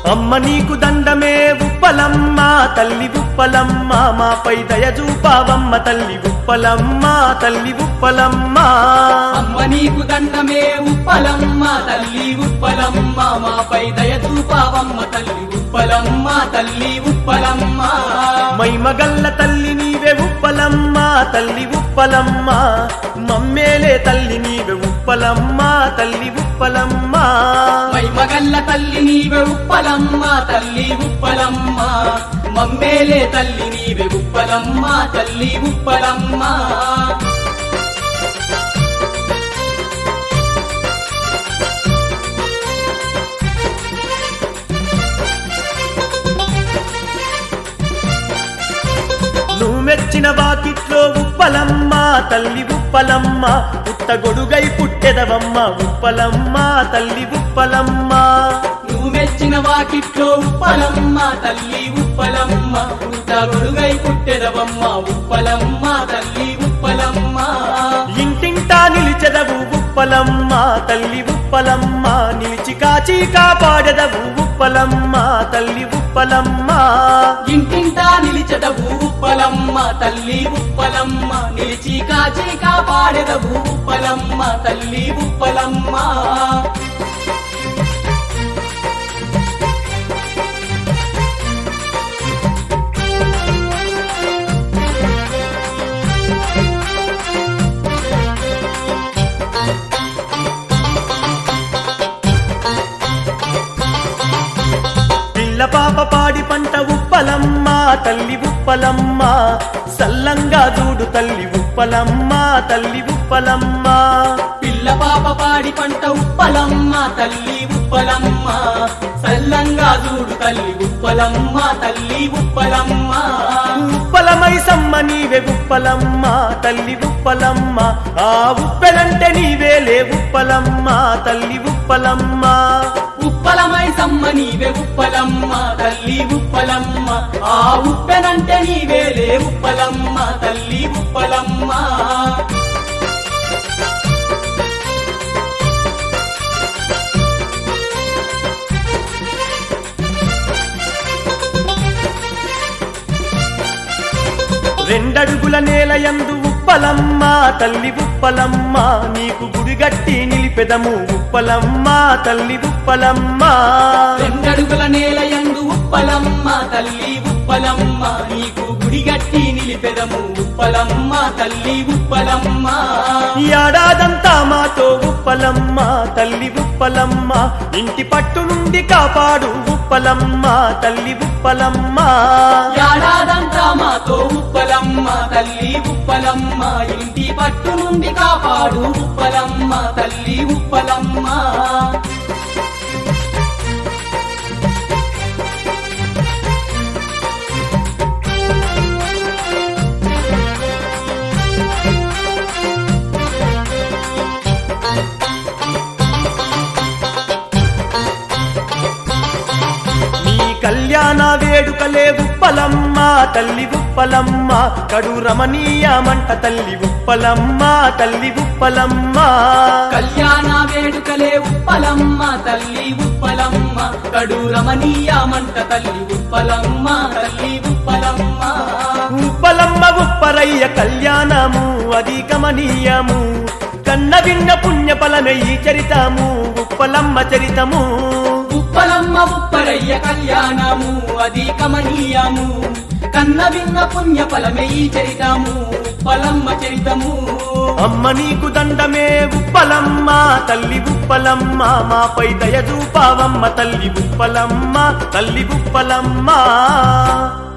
అమ్మ నీకు దండమే ఉప్పలమ్మ తల్లి ఉప్పలమ్మ మాపై దయచూపావమ్మ తల్లి ఉప్పలమ్మ తల్లి ఉప్పలమ్మ అమ్మ నీకు దండమే ఉప్పలమ్మ తల్లి ఉప్పలమ్మ మాపై దయ చూపావమ్మ తల్లి ఉప్పలమ్మ తల్లి ఉప్పలమ్మ మైమగల్ల తల్లి నీవే ఉప్పలమ్మ తల్లి ఉప్పలమ్మ మమ్మేలే తల్లి నీవే ఉప్పలమ్మ తల్లి ఉప్పలమ్మ మై మగల్ల తల్లి నీవే ఉప్పలమ్మ తల్లి ఉప్పలమ్మ మమ్మేలే తల్లి నీవే ఉప్పలమ్మ తల్లి ఉప్పలమ్మ నువ్వు మెచ్చిన వాకిట్లో ఉప్పలమ్మ తల్లి ఉప్పలమ్మ పుట్ట గొడుగై పుట్టెదవమ్మ ఉప్పలమ్మ తల్లి ఉప్పలమ్మ నువ్వు మెచ్చిన వాకిట్లో ఉప్పలమ్మ తల్లి ఉప్పలమ్మ పుట్ట గొడుగై పుట్టెదవమ్మ ఉప్పలమ్మ తల్లి ఉప్పలమ్మ ఇంటింటా నిలిచెదవు ఉప్పలమ్మ తల్లి ఉప్పలమ్మ నిలిచి కాచి కాపాడెదవు ఉప్పలమ్మ తల్లి ఉప్పలమ్మ ఇంటింటా నిలిచెదవు ఉప్పలమ్మ తల్లి ఉప్పలమ్మ నిలిచి కాచి కాపాడెదవు ఉప్పలమ్మ తల్లి ఉప్పలమ్మ పిల్ల పాప పాడి పంట ఉప్పలమ్మ తల్లి ఉప్పలమ్మ సల్లంగా చూడు తల్లి ఉప్పలమ్మ తల్లి ఉప్పలమ్మ పిల్ల పాప పాడి పంట ఉప్పలమ్మ తల్లి ఉప్పలమ్మ సల్లంగా చూడు తల్లి ఉప్పలమ్మ తల్లి ఉప్పలమ్మ ఉప్పలమై సమ్మ నీవే ఉప్పలమ్మ తల్లి ఉప్పలమ్మ ఆ ఉప్పెలంటే నీవేలే ఉప్పలమ్మ తల్లి ఉప్పలమ్మ ఉప్పలమై సమ్మ నీవే ఉప్పలమ్మ తల్లి ఉప్పలమ్మ ఆ ఉప్పెనంటే నీవేలే ఉప్పలమ్మ తల్లి ఉప్పలమ్మ రెండడుగుల నేల యందు ఉప్పలమ్మ తల్లి ఉప్పలమ్మ నీకు గుడిగట్టి నిలిపెదము ఉప్పలమ్మ తల్లి ఉప్పలమ్మ రెండడుగుల నేల యందు ఉప్పలమ్మ తల్లి ఉప్పలమ్మ నీకు గుడిగట్టి నిలిపెదము ఉప్పలమ్మ తల్లి ఉప్పలమ్మ ఈ ఏడాదంతా మాతో ఉప్పలమ్మ తల్లి ఉప్పలమ్మ ఇంటి పట్టు నుండి కాపాడు ఉప్పలమ్మ తల్లి ఉప్పలమ్మ ఏడాదంతా మాతో ఉప్పలమ్మ తల్లి ఉప్పలమ్మ ఇంటి పట్టు నుండి కాపాడు ఉప్పలమ్మ తల్లి ఉప్పలమ్మ నీ కళ్యాణ వేడుకలే ఉప్పలమ్మ తల్లి ఉప్పలమ్మ కడు రమణీయమంట తల్లి ఉప్పలమ్మ తల్లి ఉప్పలమ్మ కళ్యాణ వేడుకలే ఉప్పలమ్మ తల్లి ఉప్పలమ్మ కడు రమణీయమంట తల్లి ఉప్పలమ్మ తల్లి ఉప్పలమ్మ ఉప్పలమ్మ ఉప్పరయ్య కళ్యాణము అది గమనీయము కన్న విన్న పుణ్య ఫలమే ఈ చరితము ఉప్పలమ్మ చరితము ఉప్పలమ్మ ఉప్పరయ్య కళ్యాణము అది కమనీయము కన్న విన్న పుణ్య ఫలమే ఈ చరితము ఉప్పలమ్మ చరితము అమ్మ నీకు దండమే ఉప్పలమ్మ తల్లి ఉప్పలమ్మ మాపై దయచూపావమ్మ తల్లి ఉప్పలమ్మ తల్లి ఉప్పలమ్మ